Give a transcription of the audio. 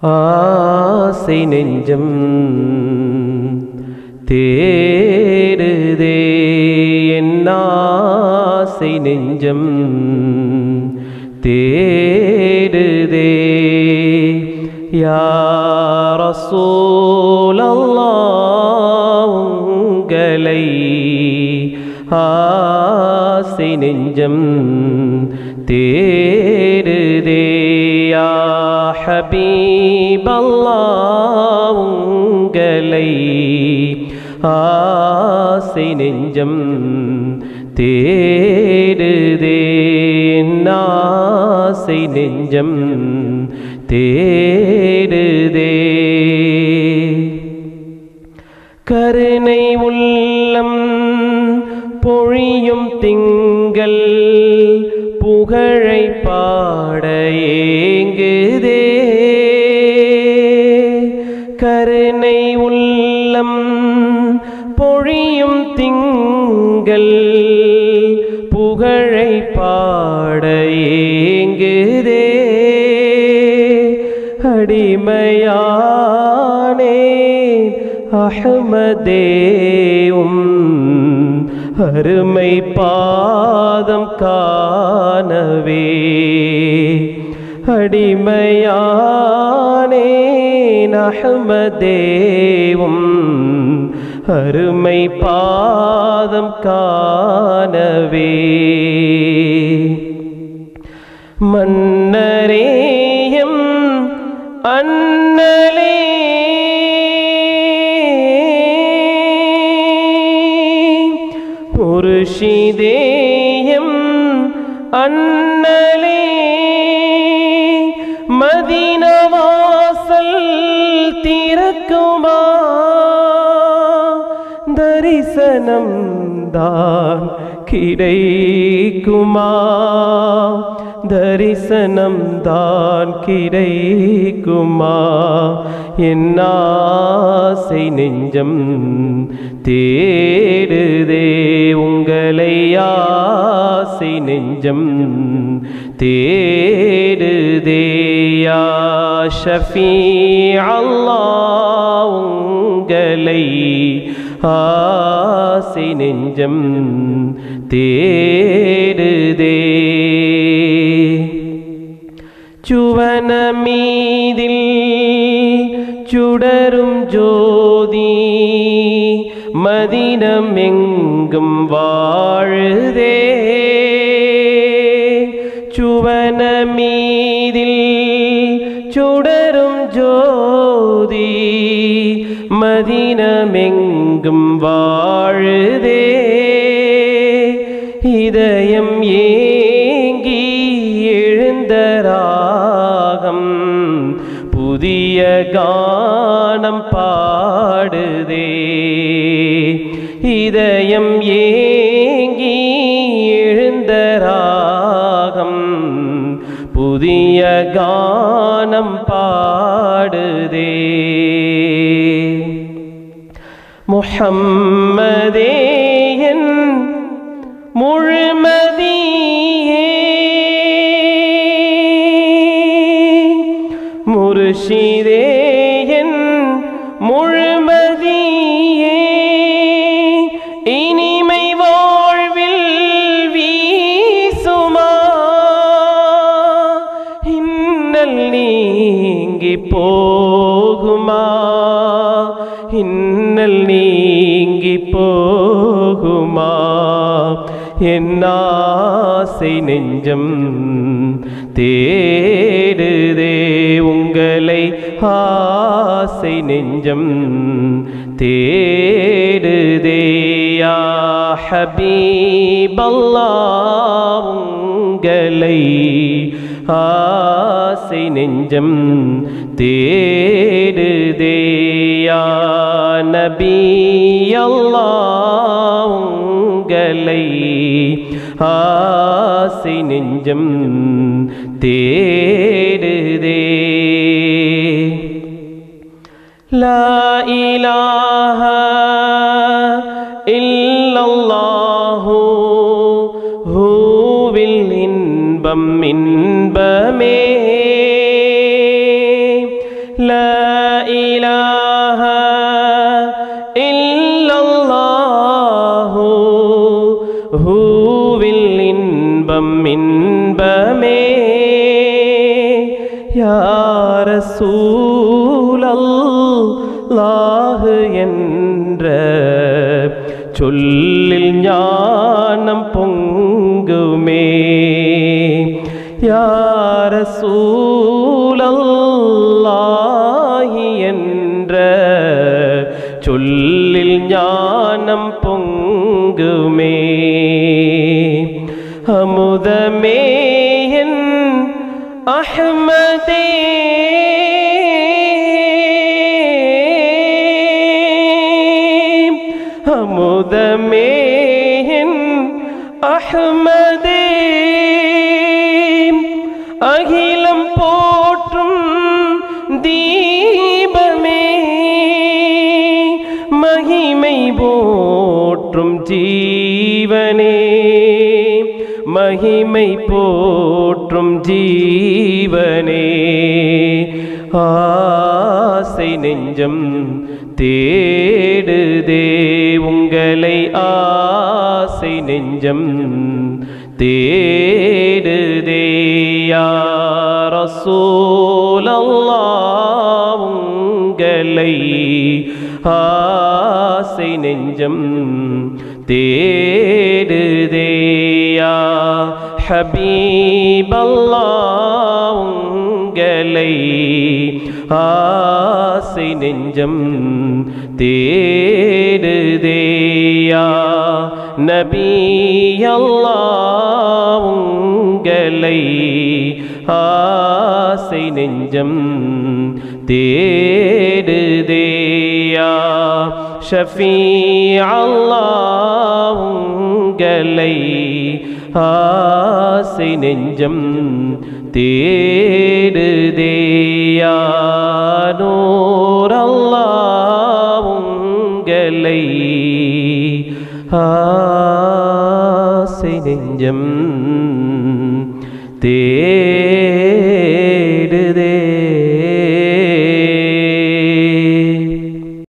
ஆசை நெஞ்சம் தேடுதே என் ஆசை நெஞ்சம் தேடுதே யா ரசூலல்லாஹ் உங்களை ஆசை நெஞ்சம் தேடுதே யா ஹபீபல்லாஹ் உங்களை ஆசை நெஞ்சம் தேடுதே என் ஆசை நெஞ்சம் தேடுதே கருணை உள்ளம் பொழியும் திங்கள் புகழை பாட ஏங்குதே கருணை உள்ளம் பொழியும் திங்கள் புகழை பாட ஏங்குதே அடிமையானே அஹமதேவும் அருமை பாதம் காணவே அடிமையானே அஹமதேவும் அருமை பாதம் காணவே மன்னரேயம் அண்ணலே முருஷிதேயம் அண்ணலே மதினவாசல் திறக்குமா தரிசனம் தான் கிடைக்குமா தரிசனம் தான் கிடைக்குமா என் ஆசை நெஞ்சம் தேடுதே உங்களை ஆசை நெஞ்சம் தேடுதே யா ஷஃபீ அல்லாஹ் உங்களை ஆசை நெஞ்சம் தேடுதே சுவன மீதில் சுடரும் ஜோதி மதினம் எங்கும் வாழுதே சுவன மீதில் சுடரும் ஜோதி மதினமெங்கும் வாழுதே இதயம் ஏங்கி எழுந்த ராகம் புதிய கானம் பாடுதே இதயம் ஏங்கி எழுந்த ராகம் புதிய கானம் பாடுதே முஹம்மதே என் முழுமதியே முருஷிதே என் முழுமதியே இனிமை வாழ்வில் வீசுமா இன்னல் நீங்கி போகுமா இன்னல் நீங்கி போகுமா என் ஆசை நெஞ்சம் தேடுதே உங்களை ஆசை நெஞ்சம் தேடுதே யா ஹபீபல்லாஹ் உங்களை ஆசை நெஞ்சம் தேடுதே யா நபி அல்லாஹ் உங்களை ஆசை நெஞ்சம் தேடுதே லா இலாஹ இல்லல்லாஹு ஹூவில் இன்பம் இன்பமே لا إله إلا الله ஹூவில் இன்பம் இன்பமே யார சூழல்லாஹு என்ற சொல்லில் ஞானம் பொங்குமே யார சூழல்லாஹி என்ற சொல்லில் ஞானம் பொங்குமே அமுதமே என் அஹ்மதே அமுதமே என் அஹ்மதே அகிலம் போற்றும் தீபமே மகிமை போற்றும் ஜீவனே மகிமை போற்றும் ஜீவனே ஆசை நெஞ்சம் தேடுதே உங்களை ஆசை நெஞ்சம் தேடுதே யார் ரசூலல்லாஹ் உங்களை ஆசை நெஞ்சம் தேடுதேயா ஹபீபல்லாஹ் உங்களை ஆசை நெஞ்சம் தேடுதேயா நபியல்லாஹ் உங்களை ஆசை நெஞ்சம் தேடுதேயா ஷஃபீ அல்லாஹ் உங்களை ஆசை நெஞ்சம் தேடுதேயா நூர் அல்லாஹ் உங்களை ஆசை நெஞ்சம் தேடுதேயா